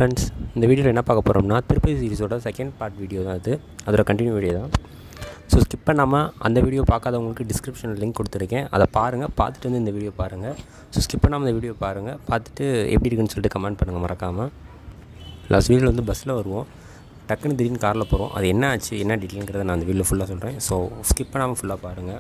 friends இந்த வீடியோவில் என்ன பார்க்க போகிறோம்னா திருப்பதி சீரிஸோட செகண்ட் பார்ட் வீடியோ தான் அது அதோட கண்டினியூ வீடியோ தான் ஸோ ஸ்கிப் பண்ணாமல் அந்த வீடியோ பார்க்காதவங்களுக்கு டிஸ்கிரிப்ஷனில் லிங்க் கொடுத்துருக்கேன் அதை பாருங்கள் பார்த்துட்டு வந்து இந்த வீடியோ பாருங்கள் ஸோ ஸ்கிப் பண்ணாமல் இந்த வீடியோ பாருங்கள் பார்த்துட்டு எப்படி இருக்குன்னு சொல்லிட்டு கமெண்ட் பண்ணுங்கள் மறக்காமல் லாஸ்ட் வீடியோவில் வந்து பஸ்ஸில் வருவோம் டக்குன்னு திடீர்னு காரில் போகிறோம் அது என்ன ஆச்சு என்ன டீட்டெயிலுங்கிறத நான் அந்த வீடியோ ஃபுல்லாக சொல்கிறேன் ஸோ ஸ்கிப் பண்ணாமல் ஃபுல்லாக பாருங்கள்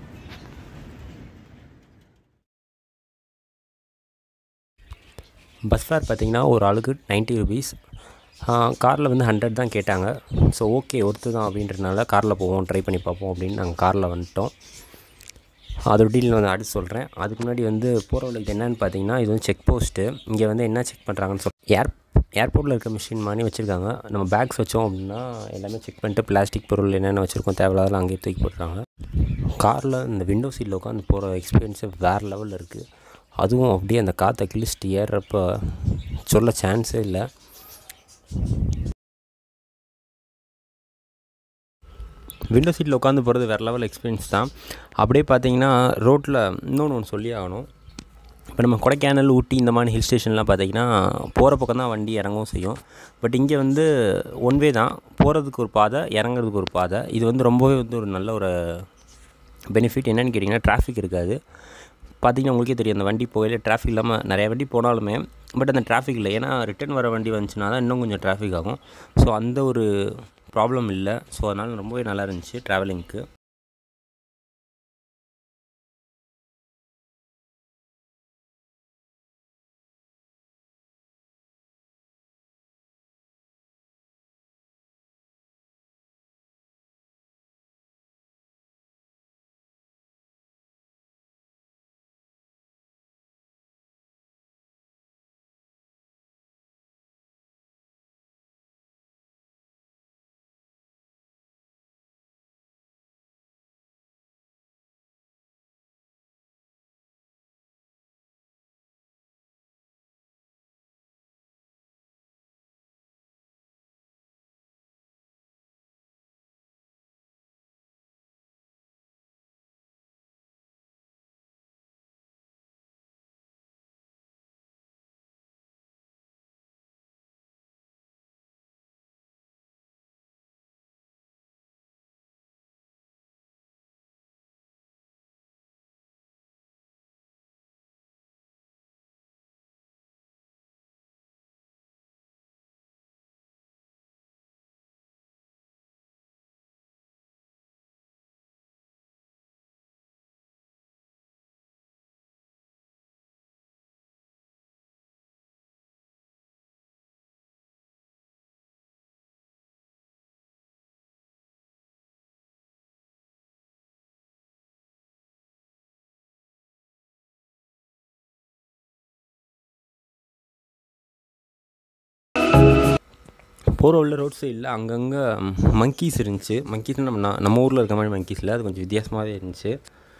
பஸ் ஃபேர் பார்த்தீங்கன்னா ஒரு ஆளுக்கு நைன்ட்டி ருபீஸ் காரில் வந்து ஹண்ட்ரட் தான் கேட்டாங்க ஸோ ஓகே ஒருத்து தான் அப்படின்றனால காரில் போவோம் ட்ரை பண்ணி பார்ப்போம் அப்படின்னு நாங்கள் காரில் வந்துட்டோம் அதோட டீல் வந்து அடுத்து சொல்கிறேன் அதுக்கு முன்னாடி வந்து போகிற வழிக்கு என்னென்னு பார்த்தீங்கன்னா இது வந்து செக் போஸ்ட்டு இங்கே வந்து என்ன செக் பண்ணுறாங்கன்னு சொல் ஏர் ஏர்போர்ட்டில் இருக்க மிஷின் மாதிரி வச்சுருக்காங்க நம்ம பேக்ஸ் வச்சோம் அப்படின்னா எல்லாமே செக் பண்ணிட்டு பிளாஸ்டிக் பொருள் என்னென்ன வச்சுருக்கோம் தேவையில்லாதெல்லாம் அங்கேயே தூக்கி போட்டுறாங்க காரில் இந்த விண்டோ சீட்டில் உட்காந்து போகிற எக்ஸ்பீரியன்ஸே வேறு லெவலில் இருக்குது அதுவும் அப்படியே அந்த காற்றை கிழிச்சிட்டு ஏறுறப்ப சொல்ல சான்ஸே இல்லை விண்டோ சீட்டில் உட்காந்து போகிறது வேறு லெவல் எக்ஸ்பீரியன்ஸ் தான் அப்படியே பார்த்தீங்கன்னா ரோட்டில் இன்னொன்று ஒன்று சொல்லி ஆகணும் இப்போ நம்ம கொடைக்கானல் ஊட்டி இந்த மாதிரி ஹில் ஸ்டேஷன்லாம் பார்த்தீங்கன்னா போகிற பக்கம் தான் வண்டி இறங்கவும் செய்யும் பட் இங்கே வந்து ஒன் வே தான் போகிறதுக்கு ஒரு பாதை இறங்குறதுக்கு ஒரு பாதை இது வந்து ரொம்பவே வந்து ஒரு நல்ல ஒரு பெனிஃபிட் என்னென்னு கேட்டிங்கன்னா டிராஃபிக் இருக்காது பார்த்தீங்கன்னா உங்களுக்கே தெரியும் அந்த வண்டி போகையில் டிராஃபிக் இல்லாமல் நிறைய வண்டி போனாலுமே பட் அந்த டிராஃபிக் இல்லை ஏன்னா ரிட்டன் வர வண்டி வந்துச்சுன்னா தான் இன்னும் கொஞ்சம் டிராஃபிக் ஆகும் ஸோ அந்த ஒரு ப்ராப்ளம் இல்லை ஸோ அதனால் ரொம்பவே நல்லா இருந்துச்சு ட்ராவலிங்க்கு போகிற உள்ள ரோட் சைடில் அங்கங்கே மங்கீஸ் இருந்துச்சு மங்கீஸ் நம்ம நம்ம ஊரில் இருக்க மாதிரி மங்கீஸ் இல்லை அது கொஞ்சம் வித்தியாசமாகவே இருந்துச்சு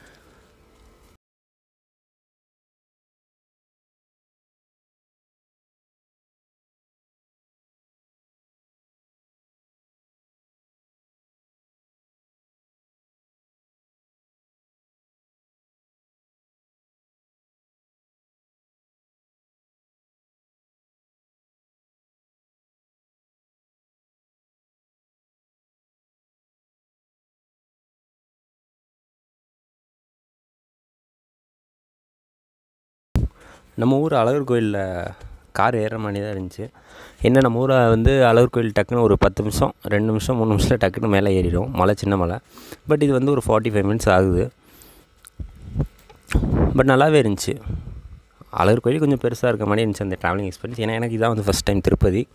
நம்ம ஊர் அழகர் கோயிலில் கார் ஏற மாதிரி தான் இருந்துச்சு என்ன நம்ம ஊரை வந்து அழகர் கோயில் டக்குன்னு ஒரு பத்து நிமிஷம் ரெண்டு நிமிஷம் மூணு நிமிஷத்தில் டக்குன்னு மேலே ஏறிடும் மலை சின்ன மலை பட் இது வந்து ஒரு ஃபார்ட்டி ஃபைவ் மினிட்ஸ் ஆகுது பட் நல்லாவே இருந்துச்சு அழகர் கோயில் கொஞ்சம் பெருசாக இருக்க மாதிரி இருந்துச்சு அந்த ட்ராவலிங் எக்ஸ்பீரியன்ஸ் ஏன்னா எனக்கு இதான் வந்து ஃபஸ்ட் டைம் திருப்பதி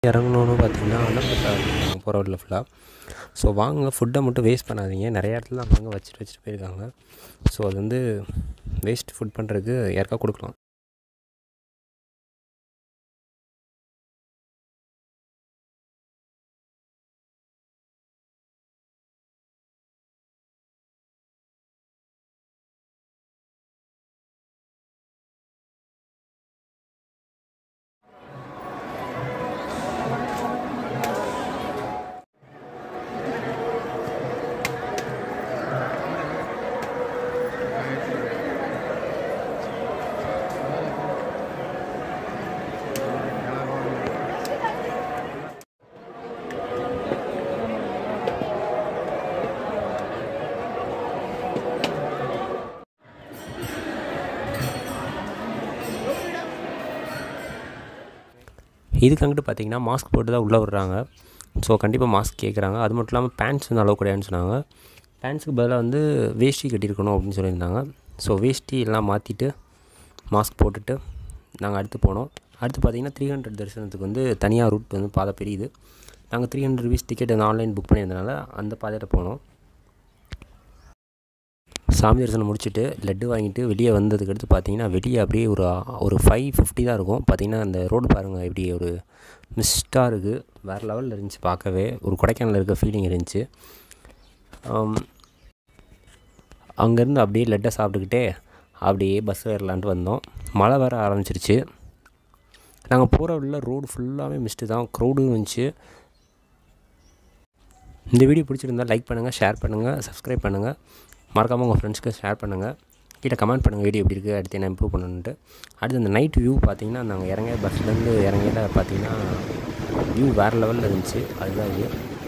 இறங்கணுன்னு பார்த்தீங்கன்னா அன்னப்பட்டா நாங்கள் போகிற வழியில் ஃபுல்லாக ஸோ வாங்க ஃபுட்டை மட்டும் வேஸ்ட் பண்ணாதீங்க நிறைய இடத்துல அங்கங்கே வச்சுட்டு வச்சுட்டு போயிருக்காங்க ஸோ அது வந்து வேஸ்ட் ஃபுட் பண்ணுறதுக்கு யாருக்கா கொடுக்கலாம் இதுக்கு அங்கிட்டு பார்த்தீங்கன்னா மாஸ்க் போட்டு தான் உள்ளே விட்றாங்க ஸோ கண்டிப்பாக மாஸ்க் கேட்குறாங்க அது மட்டும் இல்லாமல் பேண்ட்ஸ் வந்து அளவு கிடையாதுன்னு சொன்னாங்க பேண்ட்ஸுக்கு பதிலாக வந்து வேஷ்டி கட்டியிருக்கணும் அப்படின்னு சொல்லியிருந்தாங்க ஸோ வேஷ்டி எல்லாம் மாற்றிட்டு மாஸ்க் போட்டுட்டு நாங்கள் அடுத்து போனோம் அடுத்து பார்த்தீங்கன்னா த்ரீ ஹண்ட்ரட் தரிசனத்துக்கு வந்து தனியாக ரூட் வந்து பாதை பிரியுது நாங்கள் த்ரீ ஹண்ட்ரட் ருபீஸ் டிக்கெட் வந்து ஆன்லைன் புக் பண்ணியிருந்தனால அந்த பாதையில் போனோம் சாமி தரிசனம் முடிச்சுட்டு லட்டு வாங்கிட்டு வெளியே வந்ததுக்கு அடுத்து பார்த்தீங்கன்னா வெளியே அப்படியே ஒரு ஒரு ஃபைவ் ஃபிஃப்டி தான் இருக்கும் பார்த்தீங்கன்னா அந்த ரோடு பாருங்கள் இப்படி ஒரு மிஸ்டாக இருக்குது வேறு லெவலில் இருந்துச்சு பார்க்கவே ஒரு கொடைக்கானல் இருக்க ஃபீலிங் இருந்துச்சு அங்கேருந்து அப்படியே லட்டை சாப்பிட்டுக்கிட்டே அப்படியே பஸ் ஏறலான்ட்டு வந்தோம் மழை வர ஆரம்பிச்சிருச்சு நாங்கள் போகிற வழியில் ரோடு ஃபுல்லாகவே மிஸ்ட்டு தான் க்ரௌடும் இருந்துச்சு இந்த வீடியோ பிடிச்சிருந்தா லைக் பண்ணுங்கள் ஷேர் பண்ணுங்கள் சப்ஸ்கிரைப் பண்ணுங்கள் மறக்காமல் உங்கள் ஃப்ரெண்ட்ஸ்க்கு ஷேர் பண்ணுங்கள் கீழே கமெண்ட் பண்ணுங்கள் வீடியோ எப்படி இருக்குது அடுத்து என்ன இம்ப்ரூவ் பண்ணணுன்ட்டு அடுத்து அந்த நைட் வியூ பார்த்தீங்கன்னா நாங்கள் இறங்க பஸ்லேருந்து இறங்கியில் பார்த்தீங்கன்னா வியூ வேறு லெவலில் இருந்துச்சு அதுதான் இது